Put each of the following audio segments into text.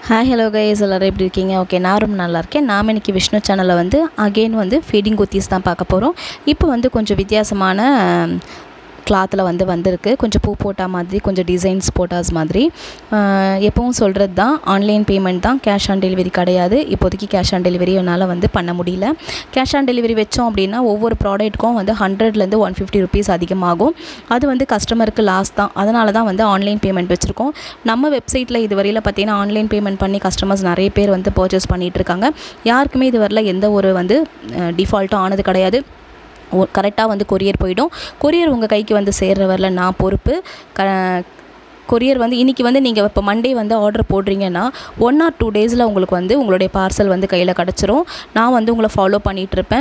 hi hello guys எல்லோரும் எப்படி இருக்கீங்க ஓகே நான் ரொம்ப நல்லா இருக்கேன் நாம் இன்னைக்கு விஷ்ணு சேனலில் வந்து அகெயின் வந்து ஃபீடிங் குர்த்திஸ் தான் பார்க்க போகிறோம் இப்போ வந்து கொஞ்சம் வித்தியாசமான கிளாத்தில் வந்து வந்திருக்கு கொஞ்சம் பூ போட்டா மாதிரி கொஞ்சம் டிசைன்ஸ் போட்டாஸ் மாதிரி அஹ் எப்பவும் சொல்கிறது தான் ஆன்லைன் பேமெண்ட் தான் கேஷ் ஆன் டெலிவரி கிடையாது இப்போதைக்கு கேஷ் ஆன் டெலிவரி என்னால் வந்து பண்ண முடியல கேஷ் ஆன் டெலிவரி வச்சோம் அப்படின்னா ஒவ்வொரு ப்ராடக்ட்டுக்கும் வந்து ஹண்ட்ரட்லேருந்து ஒன் ஃபிஃப்டி ருபீஸ் அதிகமாகும் அது வந்து கஸ்டமருக்கு லாஸ் தான் அதனால தான் வந்து ஆன்லைன் பேமெண்ட் வச்சுருக்கோம் நம்ம வெப்சைட்டில் இது வரையில் பார்த்தீங்கன்னா ஆன்லைன் பேமெண்ட் பண்ணி கஸ்டமர்ஸ் நிறைய பேர் வந்து பர்ச்சேஸ் பண்ணிகிட்டு இருக்காங்க யாருக்குமே இது வரல எந்த ஒரு வந்து டிஃபால்ட்டும் ஆனது கிடையாது கரெக்டாக வந்து கொரியர் போயிடும் கொரியர் உங்கள் கைக்கு வந்து சேர்ற வரல நான் பொறுப்பு க கொரியர் வந்து இன்றைக்கி வந்து நீங்கள் இப்போ மண்டே வந்து ஆர்டர் போடுறீங்கன்னா ஒன் ஆர் டூ டேஸில் உங்களுக்கு வந்து உங்களுடைய பார்சல் வந்து கையில் கிடச்சிரும் நான் வந்து உங்களை ஃபாலோ பண்ணிகிட்ருப்பேன்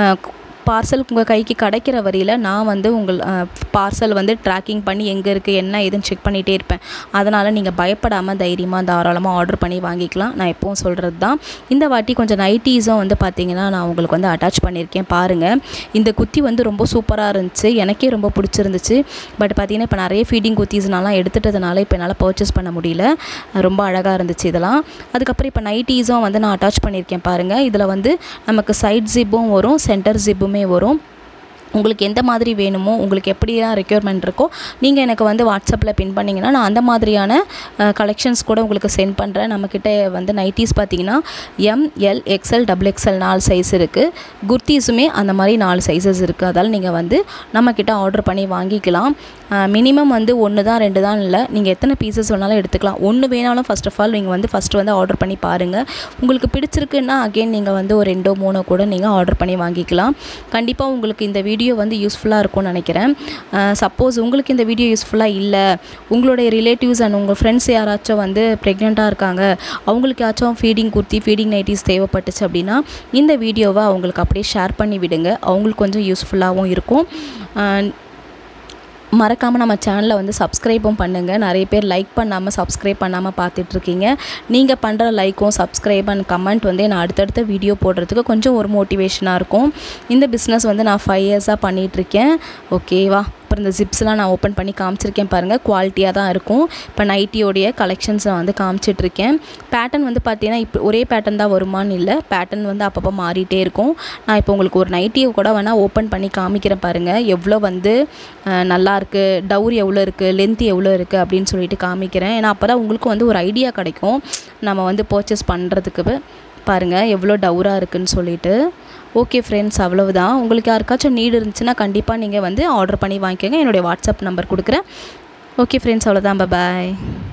பார்சல் உங்கள் கைக்கு கிடைக்கிற வரையில் நான் வந்து உங்கள் பார்சல் வந்து ட்ராக்கிங் பண்ணி எங்கே இருக்குது என்ன ஏதுன்னு செக் பண்ணிகிட்டே இருப்பேன் அதனால் நீங்கள் பயப்படாமல் தைரியமாக தாராளமாக ஆர்டர் பண்ணி வாங்கிக்கலாம் நான் எப்பவும் சொல்கிறது தான் இந்த வாட்டி கொஞ்சம் நைட்டீஸும் வந்து பார்த்திங்கன்னா நான் உங்களுக்கு வந்து அட்டாச் பண்ணியிருக்கேன் பாருங்கள் இந்த குத்தி வந்து ரொம்ப சூப்பராக இருந்துச்சு எனக்கே ரொம்ப பிடிச்சிருந்துச்சு பட் பார்த்திங்கன்னா இப்போ நிறைய ஃபீடிங் குத்தீஸ்னாலாம் எடுத்துட்டதுனால இப்போ என்னால் பர்ச்சேஸ் பண்ண முடியல ரொம்ப அழகாக இருந்துச்சு இதெல்லாம் அதுக்கப்புறம் இப்போ நைட்டீஸும் வந்து நான் அட்டாச் பண்ணியிருக்கேன் பாருங்கள் இதில் வந்து நமக்கு சைட் ஜிப்பும் வரும் சென்டர் ஜிப்புமே வரும் உங்களுக்கு எந்த மாதிரி வேணுமோ உங்களுக்கு எப்படிலாம் ரெக்யர்மெண்ட் இருக்கோ நீங்கள் எனக்கு வந்து வாட்ஸ்அப்பில் பின் பண்ணிங்கன்னா நான் அந்த மாதிரியான கலெக்ஷன்ஸ் கூட உங்களுக்கு சென்ட் பண்ணுறேன் நம்மக்கிட்ட வந்து நைட்டிஸ் பார்த்தீங்கன்னா M L XL double XL நாலு சைஸ் இருக்குது குர்த்தீஸுமே அந்த மாதிரி நாலு சைஸஸ் இருக்குது அதால் நீங்கள் வந்து நம்மக்கிட்ட ஆர்டர் பண்ணி வாங்கிக்கலாம் மினிமம் வந்து ஒன்று தான் ரெண்டு தான் இல்லை நீங்கள் எத்தனை பீசஸ் வேணாலும் எடுத்துக்கலாம் ஒன்று வேணாலும் ஃபஸ்ட் ஆஃப் ஆல் நீங்கள் வந்து ஃபஸ்ட்டு வந்து ஆர்டர் பண்ணி பாருங்கள் உங்களுக்கு பிடிச்சிருக்குன்னா அகெயின் நீங்கள் வந்து ஒரு ரெண்டோ மூணோ கூட நீங்கள் ஆர்டர் பண்ணி வாங்கிக்கலாம் கண்டிப்பாக உங்களுக்கு இந்த வீடியோ வந்து யூஸ்ஃபுல்லாக இருக்கும்னு நினைக்கிறேன் சப்போஸ் உங்களுக்கு இந்த வீடியோ யூஸ்ஃபுல்லாக இல்லை உங்களுடைய ரிலேட்டிவ்ஸ் அண்ட் உங்கள் ஃப்ரெண்ட்ஸ் யாராச்சும் வந்து ப்ரெக்னெண்ட்டாக இருக்காங்க அவங்களுக்காச்சும் ஃபீடிங் குர்த்தி ஃபீடிங் நைட்டிஸ் தேவைப்பட்டுச்சு அப்படின்னா இந்த வீடியோவை அவங்களுக்கு அப்படியே ஷேர் பண்ணி விடுங்க அவங்களுக்கு கொஞ்சம் யூஸ்ஃபுல்லாகவும் இருக்கும் மறக்காமல் நம்ம சேனலை வந்து சப்ஸ்கிரைபும் பண்ணுங்கள் நிறைய பேர் லைக் பண்ணாமல் சப்ஸ்கிரைப் பண்ணாமல் பார்த்துட்ருக்கீங்க நீங்கள் பண்ணுற லைக்கும் சப்ஸ்கிரைப் அண்ட் கமெண்ட் வந்து நான் அடுத்தடுத்த வீடியோ போடுறதுக்கு கொஞ்சம் ஒரு மோட்டிவேஷனாக இருக்கும் இந்த பிஸ்னஸ் வந்து நான் ஃபைவ் இயர்ஸாக பண்ணிகிட்ருக்கேன் ஓகேவா அப்புறம் இந்த ஜிப்ஸ்லாம் நான் ஓப்பன் பண்ணி காமிச்சிருக்கேன் பாருங்கள் குவாலிட்டியாக தான் இருக்கும் இப்போ நைட்டியோடைய கலெக்ஷன்ஸை வந்து காமிச்சிட்ருக்கேன் பேட்டர்ன் வந்து பார்த்தீங்கன்னா இப்போ ஒரே பேட்டர்ன் தான் வருமானு இல்லை பேட்டர்ன் வந்து அப்பப்போ மாறிட்டே இருக்கும் நான் இப்போ உங்களுக்கு ஒரு நைட்டியை கூட வேணால் ஓப்பன் பண்ணி காமிக்கிறேன் பாருங்கள் எவ்வளோ வந்து நல்லா இருக்குது டவுரி எவ்வளோ இருக்குது லென்த் எவ்வளோ இருக்குது அப்படின்னு சொல்லிட்டு காமிக்கிறேன் ஏன்னா அப்போ தான் உங்களுக்கு வந்து ஒரு ஐடியா கிடைக்கும் நம்ம வந்து பர்ச்சேஸ் பண்ணுறதுக்கு பாருங்கள் எவ்வளோ டவுராக இருக்குதுன்னு சொல்லிட்டு ஓகே ஃப்ரெண்ட்ஸ் அவ்வளவுதான் உங்களுக்கு யாருக்காச்சும் நீடு இருந்துச்சுன்னா கண்டிப்பாக நீங்கள் வந்து ஆர்டர் பண்ணி வாங்கிக்கோங்க என்னுடைய வாட்ஸ்அப் நம்பர் கொடுக்குறேன் ஓகே ஃப்ரெண்ட்ஸ் அவ்வளோதான் பாய்